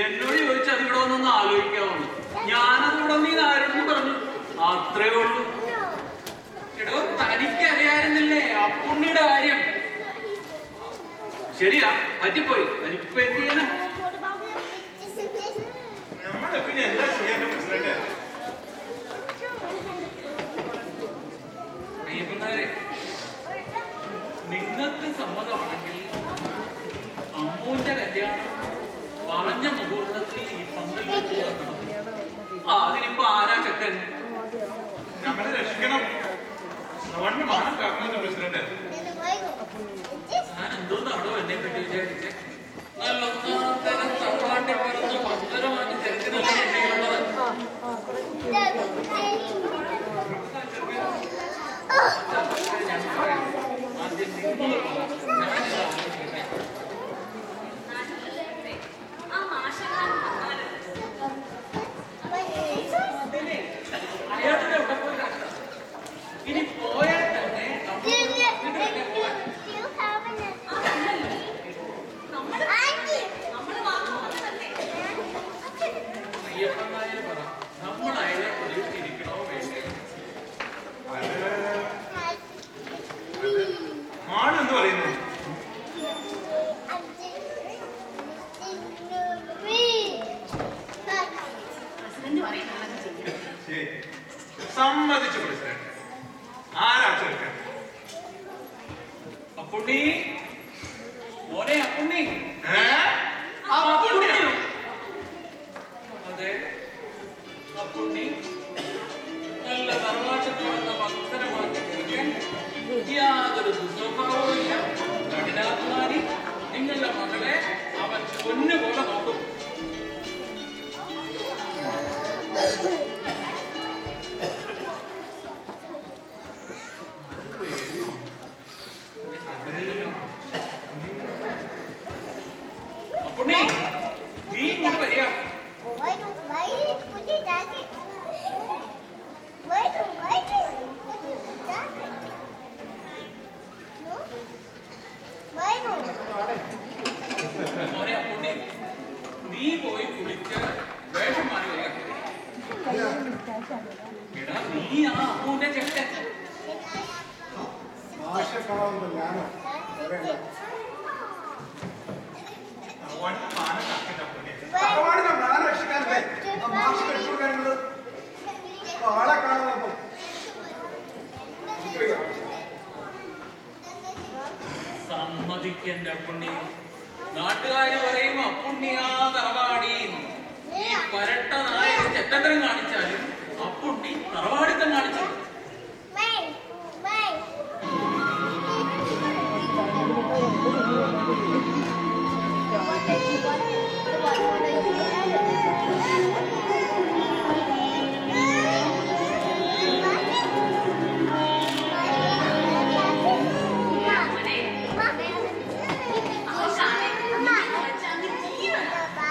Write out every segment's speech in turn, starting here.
എന്നോട് ചോദിച്ചു അത് ഇവിടെ വന്നൊന്ന് ആലോചിക്കാവുന്നു ഞാനത് ഇവിടെ നീ ആരോടും പറഞ്ഞു അത്രേ ഉള്ളൂ എടോ തനിക്ക് അറിയാറുന്നില്ലേ അപ്പുണ്ണിയുടെ കാര്യം ശരിയാ പറ്റിപ്പോയി തനിക്കിപ്പോ എന്ത് ചെയ്യണം നമ്മളെ പിന്നെ എന്താ ചെയ്യാൻ പ്രസിഡന്റ് അയ്യപ്പനാരെ നിങ്ങൾക്ക് സമ്മതമാണെങ്കിൽ അമ്മൂന്റെ കല്യാണം പറഞ്ഞ മുഹൂർത്തത്തിൽ ഈ പന്തൽ ആ അതിനിപ്പോ ആരാ ചെക്കൻ നമ്മളെ രക്ഷിക്കണം നമ്മുടെ മാനം കാക്കണമെന്ന് പ്രസിഡന്റ് ഞാൻ എന്തോന്നാണോ എന്നെ പറ്റി വിചാരിച്ചേ നല്ല ഒന്നാന്തരം തറവാട്ടി പിറന്ന ഭദ്രമായിട്ട് ചെറുക്കനല്ലേ എന്നെയുള്ളത് ആദ്യം നിങ്ങൾ ഞാനിതാ ആലോചിക്കട്ടെ. ആ മാഷകാരൻ വന്നാല് അയാളുടെ അവിടെ പോയി കിടക്കാം. ഇനി പോയാൽ തന്നെ നമ്മൾ വീട്ടിലൊക്കെ പോവാൻ നമ്മള് നമ്മള് വാങ്ങാൻ വന്നതല്ലേ അയ്യപ്പൻ നായർ പറ നമ്മൾ അയാളെ പ്രതീക്ഷിച്ചിരിക്കണോ വേണ്ടേ മാണെന്ന് പറയുന്നു പ്രസിഡന്റ് പറയുന്നതാണ് ചെയ്യുന്നത് ശരി സമ്മതിച്ചു പ്രസിഡന്റ് ആരാ ചെറുക്കൻ അപ്പുണ്ണി മോനെ അപ്പുണ്ണി ഏ? അപ്പുണ്ണിയോ? അതെ അപ്പുണ്ണി നല്ല തറവാട്ടത്തിലുള്ള ഭക്തരമാക്കി തീർക്കാൻ യാതൊരു ദുസ്വഭാവവും ഇല്ല കഠിനാത്മാരി നിങ്ങളുടെ മകളെ അവൻ പൊന്നുപോലെ നോക്കും അപ്പുണ്ണി നീ ഇങ്ങോട്ട് വരിക മോനെ അപ്പുണ്ണി നീ പോയി കുളിച്ച് വേഷം മാറി വരിക എടാ നീ ആ അപ്പൂന്റെ ചെക്കൻ ആശക്കാവുമ്പോൾ ഞാനോ വരേണ്ട അവന്റെ മാനം കാക്കണ്ട പുണ്യം തറവാടിനെ ഞാൻ രക്ഷിക്കാനല്ലേ ആ മാഷ് രക്ഷിക്കാനുള്ളത് ആളെ കാണുന്നപ്പം സമ്മതിക്കണ്ട അപ്പുണ്ണി നാട്ടുകാര് പറയും അപ്പുണ്ണിയാ തറവാടി ഈ പരട്ട നായ ചെറ്റത്തരം കാണിച്ചാലും അപ്പുണ്ണി തറവാടിത്തം കാണിച്ചു മോനെ അവസാനം വെച്ചാൽ ജീവൻ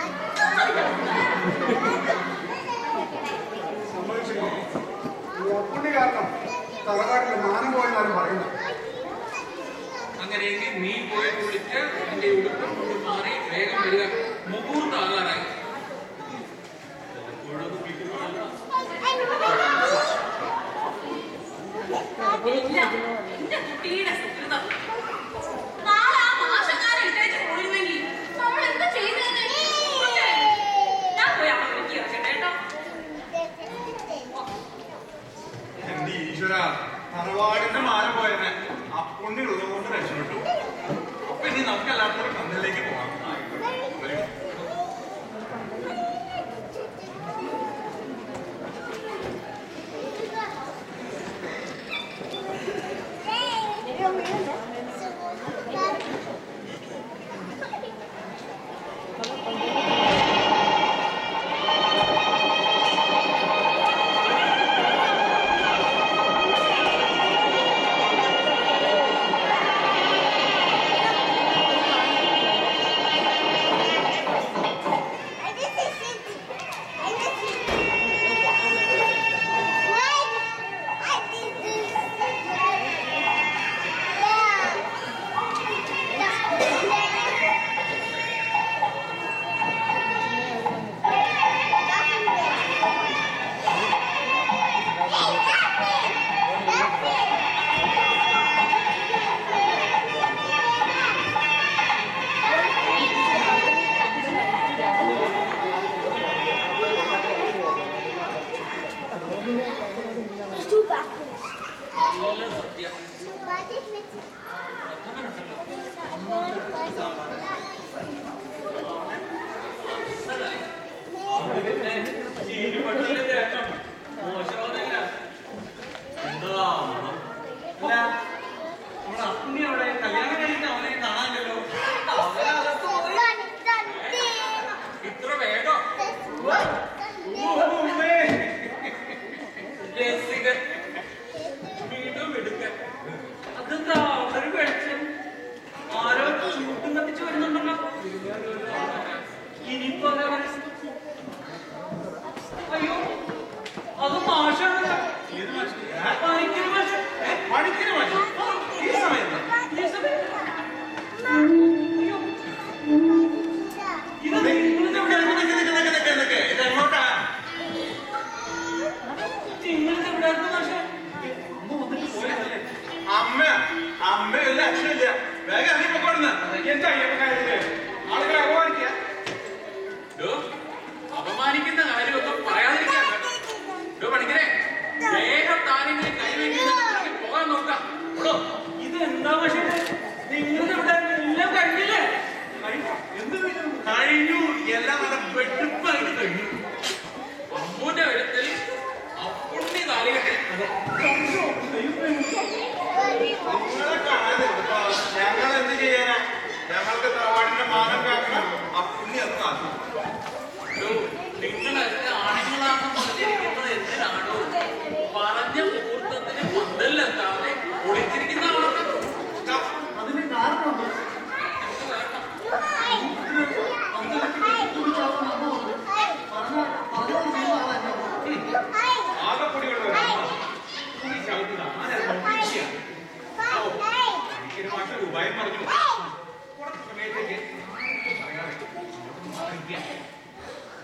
സമ്മതിച്ചില്ല ഈ അപ്പുണ്ണി കാരണം തറവാടിന്റെ മാനം പോയെന്നാലും പറയുന്നത് അങ്ങനെയെങ്കിൽ നീ പോയി കുളിച്ച് എന്റെ ഉടുപ്പും കൊണ്ട് മാറി വേഗം വരിക മുഹൂർത്താകാറായി ചിലപ്പോഴത് കിട്ടുന്നതല്ല. ഇല്ല എന്റെ കുട്ടിയുടെ സുഹൃതം നാളെ ആ മാഷക്കാരൻ ഇട്ടേച്ച് പോയിരുന്നെങ്കിൽ നമ്മൾ എന്താ ചെയ്തേനെ ഞാൻ പോയി അവളെ വിളിക്കുക കേട്ടോ എന്റെ ഈശ്വര തറവാടിന്റെ മാനം പോയനെ അപ്പുണ്ണി ഉള്ളതുകൊണ്ട് രക്ഷപ്പെട്ടു അപ്പൊ ഇനി നമുക്ക് എല്ലാവർക്കും പന്തലിലേക്ക് പോകാം വരൂ.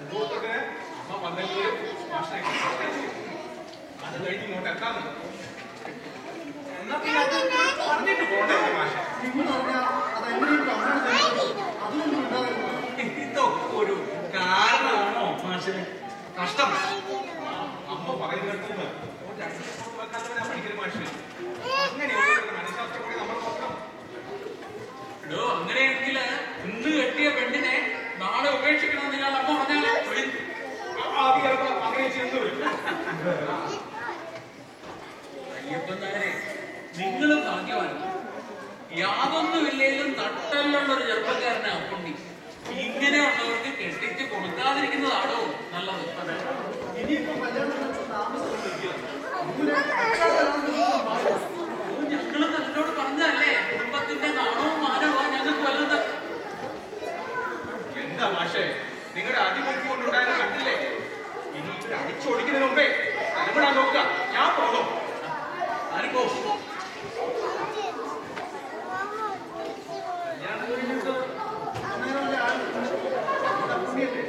അതുകൊണ്ടൊക്കെ അമ്മ വന്നെങ്കിൽ മാഷിനെ അത് കഴിഞ്ഞ് ഇങ്ങോട്ട് എത്താന്ന് എന്നാ പിന്നെ അത് പറഞ്ഞിട്ട് പോണ്ടേ മാഷെ നിങ്ങൾ പറഞ്ഞാൽ അതെങ്ങനെയും കമ്മ്യൂണിസ്റ്റ് അതിലൊന്നും ഉണ്ടാകുന്നു ഇതൊക്കെ ഒരു കാരണമാണോ മാഷിന് കഷ്ടം അമ്മ പറയുന്നിടത്തുനിന്ന് ഒരു രണ്ട് ദിവസം വെക്കാത്തവനാ പഠിക്കൽ മാഷ് അങ്ങനെയുള്ള മനഃശാസ്ത്രം കൂടി നമ്മൾ നോക്കണം എടോ അങ്ങനെയെങ്കിൽ ഇന്ന് കെട്ടിയ പെണ്ണിനെ നാളെ ഉപേക്ഷിക്കണമെന്ന് ഞാൻ അമ്മ പറഞ്ഞാൽ ആദ്യം ചിലപ്പോ അങ്ങനെ ചെയ്തു വരും അയ്യപ്പൻ നായരെ നിങ്ങളും ഭാഗ്യവാൻ യാതൊന്നുമില്ലേലും നട്ടലുള്ള ഒരു ചെറുപ്പക്കാരനെ അപ്പുണ്ണി ഇങ്ങനെയുള്ളവർക്ക് കെട്ടിച്ച് കൊടുക്കാതിരിക്കുന്നതാണോ നല്ലത് ഇനിയിപ്പോ കല്യാണം താമസിച്ചിരിക്കുക ഞങ്ങൾ തന്നോട് പറഞ്ഞതല്ലേ കുടുംബത്തിന്റെ നാണവും മാനവും ഞങ്ങൾക്ക് വലുത് എന്താ മാഷേ നിങ്ങളുടെ അതിബുദ്ധി കൊണ്ടുണ്ടായത് കണ്ടില്ലേ ഇനി ഇവർ അടിച്ചോടിക്കുന്നതിന് മുമ്പേ തലമുടാൻ നോക്കുക ഞാൻ പോകും ആരിപ്പോ കല്യാണം കഴിഞ്ഞിട്ട് അന്നേരം ആൾ പുണ്യല്ലേ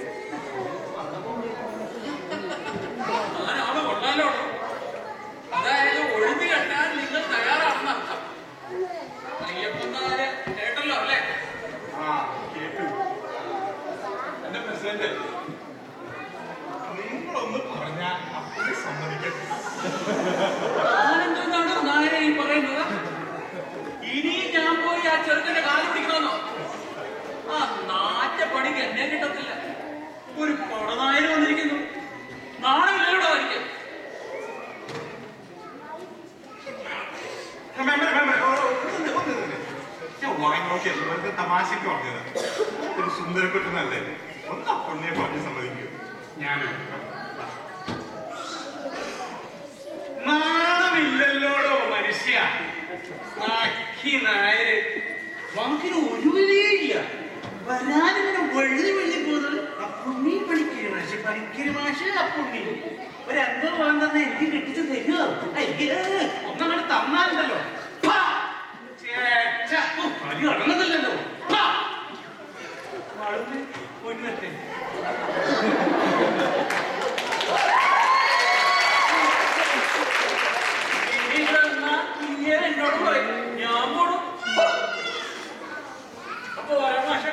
ഞാനാണ് കൊള്ളാലോ അതായത് ഒഴിഞ്ഞു കെട്ടാൻ നിങ്ങൾ തയ്യാറാണെന്ന് അർത്ഥം അയ്യപ്പൻ നായര് കേട്ടല്ലോ അല്ലേ ആ കേട്ടു എന്റെ പ്രസിഡന്റ് നിങ്ങളൊന്ന് പറഞ്ഞാൽ അപ്പോൾ സമ്മതിക്കട്ടെ ആനന്ദനാണ് നായരെ ഈ പറയുന്നത് ഇനിയും ഞാൻ പോയി ആ ചെറുക്കന്റെ കാല് പിടിക്കണമെന്നോ ആ നാറ്റ പണിക്ക് എന്നെ കിട്ടത്തില്ല ഒരു പടനായര് വന്നിരിക്കുന്നു നാണമില്ലല്ലോ എനിക്ക് മേ- മേ- മേ- മേ, ഓ, ഓ, ഒന്ന് ഒന്ന് നിന്ന്. ഞാൻ വാങ്ങി നോക്കിയല്ലോ വെറുതെ തമാശക്ക് പറഞ്ഞത് ഒരു സുന്ദരക്കുട്ടനല്ലേ ഒന്ന് ആ പൊണ്ണിയെ പറഞ്ഞ് സമ്മതിക്കൂ ഞാൻ നാണമില്ലല്ലോടോ മനുഷ്യ നാക്കി നായര് വാക്കിന് ഒരു വിലയില്ല വരാനിങ്ങനെ വഴുതി വെള്ളി പോകുന്നത് അപ്പുണ്ണി പണിക്കര് മാഷ് പണിക്കര് മാഷ് അപ്പുണ്ണി ഒരു അൻപത് വാങ്ങുന്ന എനിക്ക് കെട്ടിച്ച് തരുമോ അയ്യേ ഒന്നങ്ങോട്ട് തന്നാലുണ്ടല്ലോ പ്പാ! ചേച്ച, ഓ, അടി അടങ്ങുന്നില്ലല്ലോ പ്പാ! വളർന്ന് മുന്നത്തെ ഇനി ഇവിടെ നിന്നാ ഇങ്ങനെ എന്നോട് പറയും ഞാൻ പോണു അപ്പൊ വരാം മാഷെ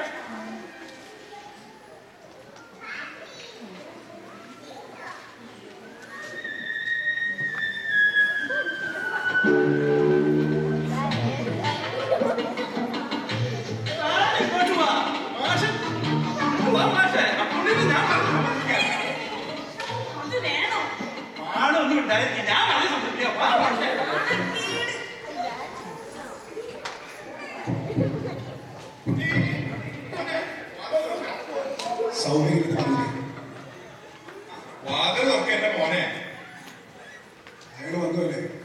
ഇങ്ങോട്ട് വാ മാഷ് വാ മാഷേ അപ്പൊണ്ണിനെ ഞാൻ പറഞ്ഞു സമ്മതിക്കാം അത് വേണോ ആളൊന്നും ഉണ്ടായിരിക്കും ഞാൻ പറഞ്ഞു സമ്മതിക്കാം വാ മാഷേ നാണക്കേട്. സൗകര്യത്തിന് വാതിൽ തുറക്ക എന്റെ മോനെ അയാൾ വന്നല്ലേ